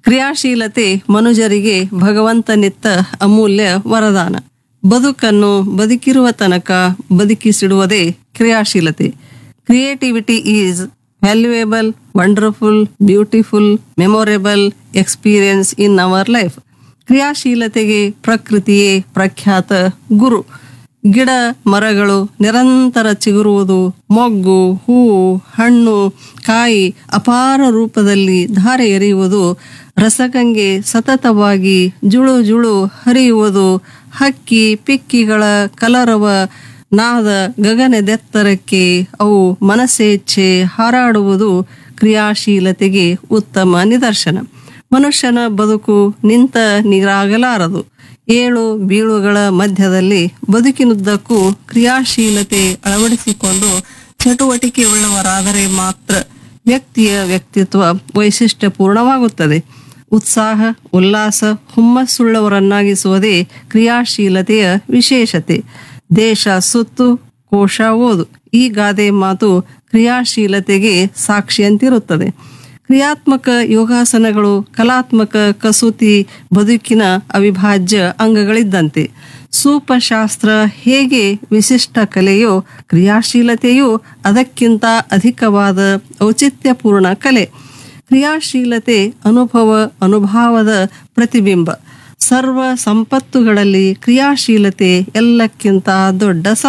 ಕ್ರಿಯಾಶೀಲತೆ ಮನುಜರಿಗೆ ಭಗವಂತನಿತ್ತ ಅಮೂಲ್ಯ ವರದಾನ ಬದುಕನ್ನು ಬದುಕಿರುವ ತನಕ ಬದುಕಿಸಿಡುವುದೇ ಕ್ರಿಯಾಶೀಲತೆ creativity is valuable wonderful beautiful memorable experience in our life ಕ್ರಿಯಾಶೀಲತೆಗೆ ಪ್ರಕೃತಿಯೇ ಪ್ರಖ್ಯಾತ ಗುರು ಗಿಡ ಮರಗಳು ನಿರಂತರ ಚಿಗುರುವುದು ಮೊಗ್ಗು ಹೂವು ಹಣ್ಣು ಕಾಯಿ ಅಪಾರ ರೂಪದಲ್ಲಿ ಧಾರೆ ಎರೆಯುವುದು ರಸಗಂಗೆ ಸತತವಾಗಿ ಜುಳು ಜುಳು ಹರಿಯುವುದು ಹಕ್ಕಿ ಪಿಕ್ಕಿಗಳ ಕಲರವ ನಾದ ಗಗನದೆತ್ತರಕ್ಕೆ ಅವು ಮನಸ್ಸೇಚ್ಛೆ ಹಾರಾಡುವುದು ಕ್ರಿಯಾಶೀಲತೆಗೆ ಉತ್ತಮ ನಿದರ್ಶನ ಮನುಷ್ಯನ ಬದುಕು ನಿಂತ ನೀರಾಗಲಾರದು ಏಳು ಬೀಳುಗಳ ಮಧ್ಯದಲ್ಲಿ ಬದುಕಿನುದ್ದಕ್ಕೂ ಕ್ರಿಯಾಶೀಲತೆ ಅಳವಡಿಸಿಕೊಂಡು ಚಟುವಟಿಕೆಯುಳ್ಳವರಾದರೆ ಮಾತ್ರ ವ್ಯಕ್ತಿಯ ವ್ಯಕ್ತಿತ್ವ ವೈಶಿಷ್ಟ್ಯಪೂರ್ಣವಾಗುತ್ತದೆ ಉತ್ಸಾಹ ಉಲ್ಲಾಸ ಹುಮ್ಮಸ್ಸುಳ್ಳವರನ್ನಾಗಿಸುವುದೇ ಕ್ರಿಯಾಶೀಲತೆಯ ವಿಶೇಷತೆ ದೇಶ ಸುತ್ತು ಕೋಶ ಓದು ಈ ಗಾದೆ ಮಾತು ಕ್ರಿಯಾಶೀಲತೆಗೆ ಸಾಕ್ಷಿಯಂತಿರುತ್ತದೆ ಕ್ರಿಯಾತ್ಮಕ ಯೋಗಾಸನಗಳು ಕಲಾತ್ಮಕ ಕಸೂತಿ ಬದುಕಿನ ಅವಿಭಾಜ್ಯ ಅಂಗಗಳಿದ್ದಂತೆ ಸೂಪಶಾಸ್ತ್ರ ಹೇಗೆ ವಿಶಿಷ್ಟ ಕಲೆಯೋ ಕ್ರಿಯಾಶೀಲತೆಯೂ ಅದಕ್ಕಿಂತ ಅಧಿಕವಾದ ಔಚಿತ್ಯಪೂರ್ಣ ಕಲೆ ಕ್ರಿಯಾಶೀಲತೆ ಅನುಭವ ಅನುಭಾವದ ಪ್ರತಿಬಿಂಬ ಸರ್ವ ಸಂಪತ್ತುಗಳಲ್ಲಿ ಕ್ರಿಯಾಶೀಲತೆ ಎಲ್ಲಕ್ಕಿಂತ ದೊಡ್ಡ